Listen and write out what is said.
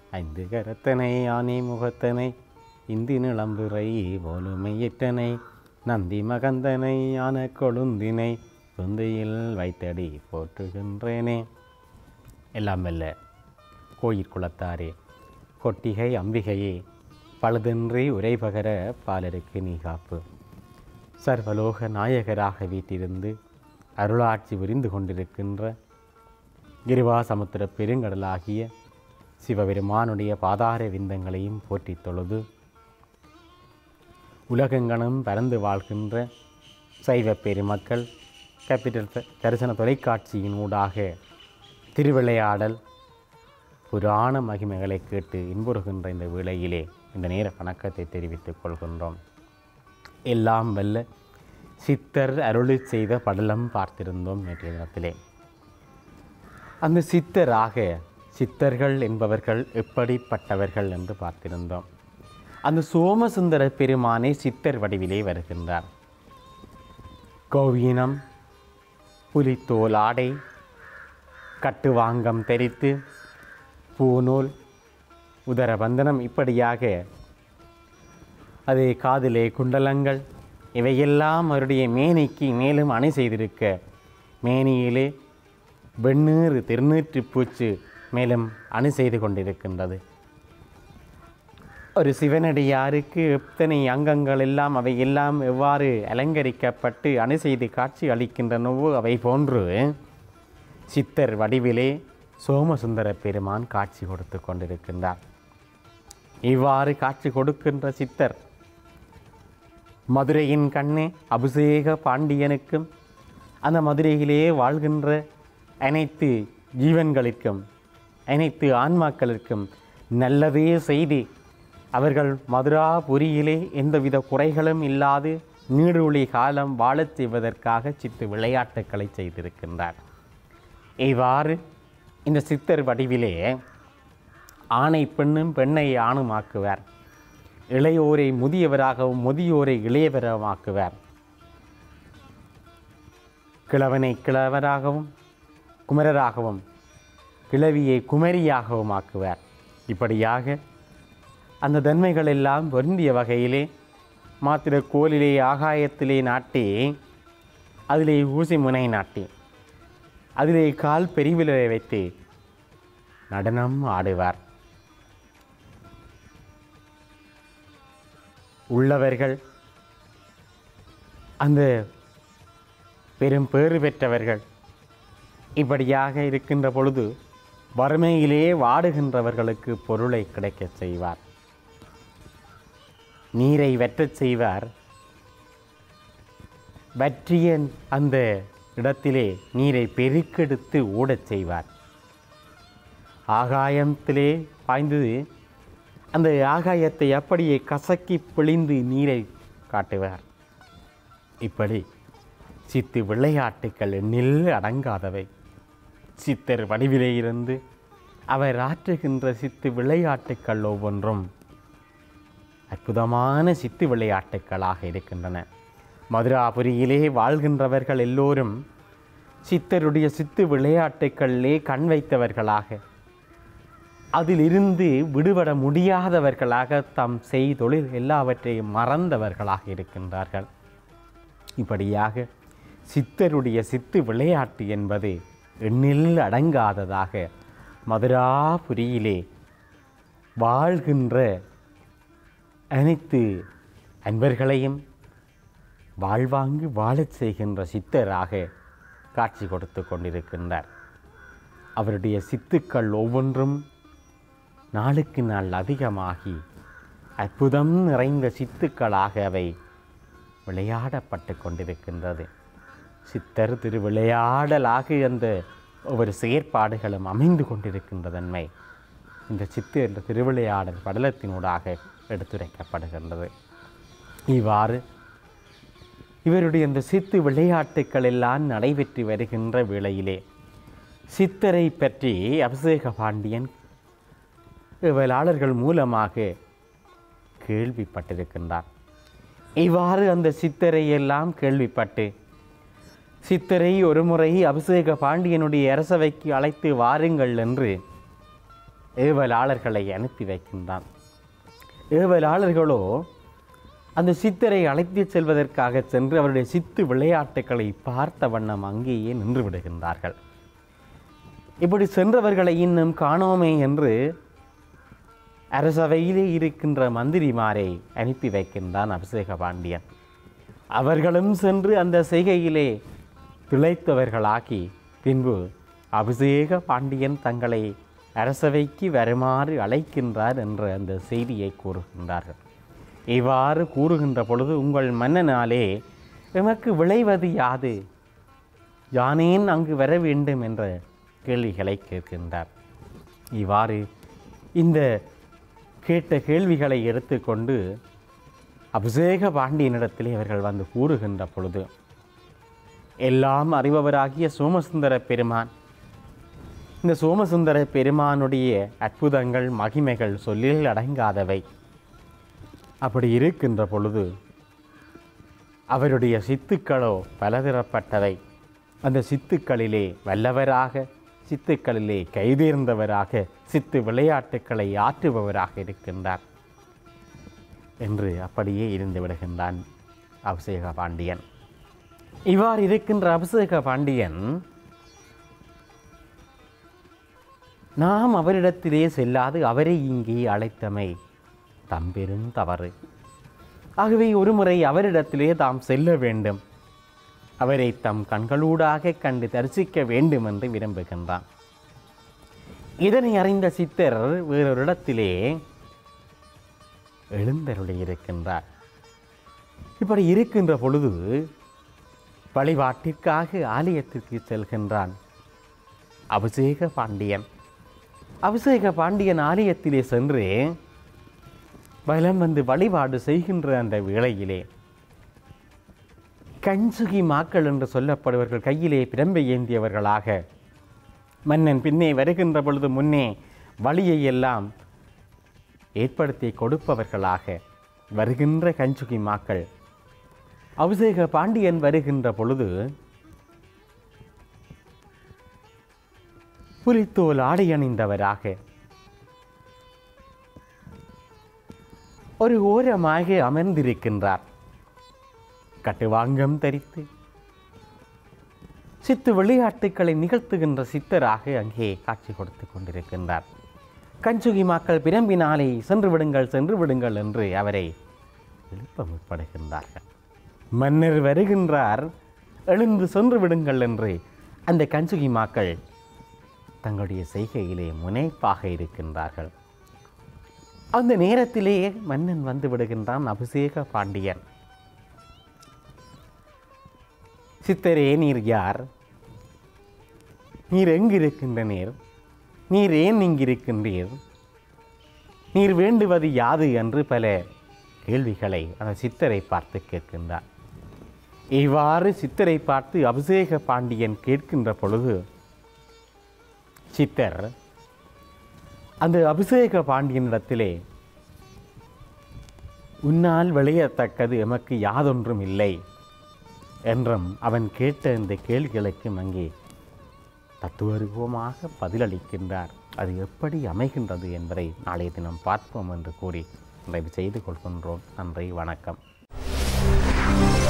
ஐந்து கரத்தனை யானை முகத்தனை இந்தி நிளம்புரை போலுமையிட்டனை நந்தி மகந்தனை யான கொழுந்தினை குந்தையில் வைத்தடி போற்றுகின்றேனே எல்லாம் வல்ல கோயிற் குளத்தாரே கொட்டிகை அம்பிகையே பழுதின்றி உரைபகர பாலருக்கு நீ காப்பு சர்வலோக நாயகராக வீட்டிருந்து அருளாட்சி புரிந்து கொண்டிருக்கின்ற கிருவாசமுத்திர பெருங்கடலாகிய சிவபெருமானுடைய பாதார விந்தங்களையும் போற்றித் தொழுது உலகெங்கனும் பறந்து வாழ்கின்ற சைவ பெருமக்கள் கேபிட்டல் த- தரிசன தொலைக்காட்சியின் ஊடாக திருவிளையாடல் புராண மகிமைகளை கேட்டு இன்புறுகின்ற இந்த வேளையிலே இந்த நேர வணக்கத்தை தெரிவித்துக் கொள்கின்றோம் எல்லாம் வல்ல சித்தர் அருளி செய்த படலம் பார்த்திருந்தோம் நேற்றைய தினத்திலே அந்த சித்தராக சித்தர்கள் என்பவர்கள் எப்படிப்பட்டவர்கள் என்று பார்த்திருந்தோம் அந்த சோமசுந்தர பெருமானே சித்தர் வடிவிலே வருகின்றார் கோவீனம் புலித்தோல் ஆடை கட்டுவாங்கம் தெரித்து பூநூல் உதரபந்தனம் இப்படியாக அதே காதிலே குண்டலங்கள் இவையெல்லாம் அவருடைய மேனிக்கு மேலும் அணை செய்திருக்க மேனியிலே வெண்ணீர் திருநீற்று பூச்சு மேலும் அணி செய்து கொண்டிருக்கின்றது ஒரு சிவனடியாருக்கு எத்தனை அங்கங்கள் எல்லாம் அவை எல்லாம் எவ்வாறு அலங்கரிக்கப்பட்டு அணி செய்து காட்சி அளிக்கின்றனவோ அவை போன்று சித்தர் வடிவிலே சோமசுந்தர பெருமான் காட்சி கொடுத்து கொண்டிருக்கின்றார் இவ்வாறு காட்சி கொடுக்கின்ற சித்தர் மதுரையின் கண்ணே அபிஷேக பாண்டியனுக்கும் அந்த மதுரையிலே வாழ்கின்ற அனைத்து ஜீவன்களுக்கும் அனைத்து ஆன்மாக்களுக்கும் நல்லதே செய்து அவர்கள் மதுராபுரியிலே எந்தவித குறைகளும் இல்லாது நீடுழி காலம் வாழச் செய்வதற்காக சித்து விளையாட்டுக்களை செய்திருக்கின்றார் இவ்வாறு இந்த சித்தர் வடிவிலே ஆணை பெண்ணும் பெண்ணை ஆணுமாக்குவார் இளையோரை முதியவராகவும் முதியோரை இளையவராக்குவார் கிழவனை கிழவராகவும் குமரராகவும் கிழவியை குமரியாகவும் ஆக்குவார் இப்படியாக அந்த தன்மைகள் எல்லாம் பொருந்திய வகையிலே மாத்திர கோலிலே ஆகாயத்திலே நாட்டி அதிலே ஊசி முனை நாட்டி அதிலே கால் பெரிவிலை வைத்து நடனம் ஆடுவார் உள்ளவர்கள் அந்த பெரும் பேறு பெற்றவர்கள் இப்படியாக இருக்கின்ற பொழுது வறுமையிலே வாடுகின்றவர்களுக்கு பொருளை கிடைக்கச் செய்வார் நீரை வற்றச் செய்வார் வற்றிய அந்த இடத்திலே நீரை பெருக்கெடுத்து ஓடச் செய்வார் ஆகாயத்திலே பாய்ந்தது அந்த ஆகாயத்தை அப்படியே கசக்கி பிழிந்து நீரை காட்டுவார் இப்படி சித்து விளையாட்டுக்கள் எண்ணில் அடங்காதவை சித்தர் வடிவிலே இருந்து அவர் ஆற்றுகின்ற சித்து விளையாட்டுக்கள் ஒவ்வொன்றும் அற்புதமான சித்து விளையாட்டுக்களாக இருக்கின்றன மதுராபுரியிலே வாழ்கின்றவர்கள் எல்லோரும் சித்தருடைய சித்து விளையாட்டுக்களிலே கண் வைத்தவர்களாக அதிலிருந்து விடுபட முடியாதவர்களாக தம் செய்தொழில் எல்லாவற்றையும் மறந்தவர்களாக இருக்கின்றார்கள் இப்படியாக சித்தருடைய சித்து விளையாட்டு என்பது எண்ணில் அடங்காததாக மதுராபுரியிலே வாழ்கின்ற அனைத்து அன்பர்களையும் வாழ்வாங்கு வாழச் செய்கின்ற சித்தராக காட்சி கொடுத்து கொண்டிருக்கின்றார் அவருடைய சித்துக்கள் ஒவ்வொன்றும் நாளுக்கு நாள் அதிகமாகி அற்புதம் நிறைந்த சித்துக்களாக அவை விளையாடப்பட்டு கொண்டிருக்கின்றது சித்தர் திரு விளையாடலாக அந்த ஒவ்வொரு செயற்பாடுகளும் அமைந்து கொண்டிருக்கின்ற தன்மை இந்த சித்து என்ற திருவிளையாடல் படலத்தினூடாக எடுத்துரைக்கப்படுகின்றது இவ்வாறு இவருடைய இந்த சித்து விளையாட்டுக்கள் எல்லாம் நடைபெற்று வருகின்ற வேளையிலே சித்தரை பற்றி அபிஷேக பாண்டியன் வேளாளர்கள் மூலமாக கேள்விப்பட்டிருக்கின்றார் இவ்வாறு அந்த சித்தரை எல்லாம் கேள்விப்பட்டு சித்தரை ஒருமுறை அபிஷேக பாண்டியனுடைய அரசவைக்கு அழைத்து வாருங்கள் என்று ஏவலாளர்களை அனுப்பி வைக்கின்றான் ஏவலாளர்களோ அந்த சித்தரை அழைத்து செல்வதற்காக சென்று அவருடைய சித்து விளையாட்டுக்களை பார்த்த வண்ணம் அங்கேயே நின்று விடுகின்றார்கள் இப்படி சென்றவர்களை இன்னும் காணோமே என்று அரசவையிலே இருக்கின்ற மந்திரிமாரை அனுப்பி வைக்கின்றான் அபிஷேக பாண்டியன் அவர்களும் சென்று அந்த செய்கையிலே திளைத்தவர்களாகி பின்பு அபிஷேக பாண்டியன் தங்களை அரசவைக்கு வருமாறு அழைக்கின்றார் என்ற அந்த செய்தியை கூறுகின்றார்கள் இவ்வாறு கூறுகின்ற பொழுது உங்கள் மன்னனாலே எமக்கு விளைவது யாது யானேன் அங்கு வர வேண்டும் என்ற கேள்விகளை கேட்கின்றார் இவ்வாறு இந்த கேட்ட கேள்விகளை எடுத்துக்கொண்டு அபிஷேக பாண்டியனிடத்திலே அவர்கள் வந்து கூறுகின்ற பொழுது எல்லாம் அறிபவராகிய சோமசுந்தர பெருமான் இந்த சோமசுந்தர பெருமானுடைய அற்புதங்கள் மகிமைகள் சொல்லில் அடங்காதவை அப்படி இருக்கின்ற பொழுது அவருடைய சித்துக்களோ பலதரப்பட்டவை அந்த சித்துக்களிலே வல்லவராக சித்துக்களிலே கைதேர்ந்தவராக சித்து விளையாட்டுக்களை ஆற்றுபவராக இருக்கின்றார் என்று அப்படியே இருந்து விடுகின்றான் அபிஷேக பாண்டியன் இவ்வாறு இருக்கின்ற அபிஷேக பாண்டியன் நாம் அவரிடத்திலே செல்லாது அவரை இங்கே அழைத்தமை தம்பெரும் தவறு ஆகவே ஒருமுறை அவரிடத்திலே தாம் செல்ல வேண்டும் அவரை தம் கண்களூடாக கண்டு தரிசிக்க வேண்டும் என்று விரும்புகின்றான் இதனை அறிந்த சித்தர் வேறொரு இடத்திலே எழுந்தருளி இருக்கின்றார் இப்படி இருக்கின்ற பொழுது வழிபாட்டிற்காக ஆலயத்திற்கு செல்கின்றான் அபிஷேக பாண்டியன் அபிஷேக பாண்டியன் ஆலயத்திலே சென்று வலம் வந்து வழிபாடு செய்கின்ற அந்த வேளையிலே கஞ்சுகி மாக்கள் என்று சொல்லப்படுவர்கள் கையிலே பிரம்பை ஏந்தியவர்களாக மன்னன் பின்னே வருகின்ற பொழுது முன்னே வழியை எல்லாம் ஏற்படுத்தி கொடுப்பவர்களாக வருகின்ற கஞ்சுகி மாக்கள் அபிஷேக பாண்டியன் வருகின்ற பொழுது புலித்தோல் ஆடை அணிந்தவராக ஒரு ஓரமாக அமர்ந்திருக்கின்றார் கட்டுவாங்கம் தரித்து சித்து விளையாட்டுக்களை நிகழ்த்துகின்ற சித்தராக அங்கே காட்சி கொடுத்து கொண்டிருக்கின்றார் கஞ்சுகி மக்கள் பிரம்பினாலே சென்று விடுங்கள் சென்று விடுங்கள் என்று அவரை எழுப்ப முற்படுகின்றார்கள் மன்னர் வருகின்றார் எழுந்து சென்று விடுங்கள் என்று அந்த கஞ்சுகி மக்கள் தங்களுடைய செய்கையிலே முனைப்பாக இருக்கின்றார்கள் அந்த நேரத்திலேயே மன்னன் வந்து விடுகின்றான் அபிஷேக பாண்டியன் சித்தரே நீர் யார் நீர் எங்கிருக்கின்ற நீர் நீர் ஏன் இங்கிருக்கின்றீர் நீர் வேண்டுவது யாது என்று பல கேள்விகளை அந்த சித்தரை பார்த்து கேட்கின்றார் இவ்வாறு சித்தரை பார்த்து அபிஷேக பாண்டியன் கேட்கின்ற பொழுது சித்தர் அந்த அபிஷேக பாண்டியனிடத்திலே உன்னால் விளையத்தக்கது எமக்கு யாதொன்றும் இல்லை என்றும் அவன் கேட்ட இந்த கேள்விகளுக்கும் அங்கே தத்துவரூபமாக பதிலளிக்கின்றார் அது எப்படி அமைகின்றது என்பதை நாளைய தினம் பார்ப்போம் என்று கூறி நிறைவு செய்து கொள்கின்றோம் நன்றி வணக்கம்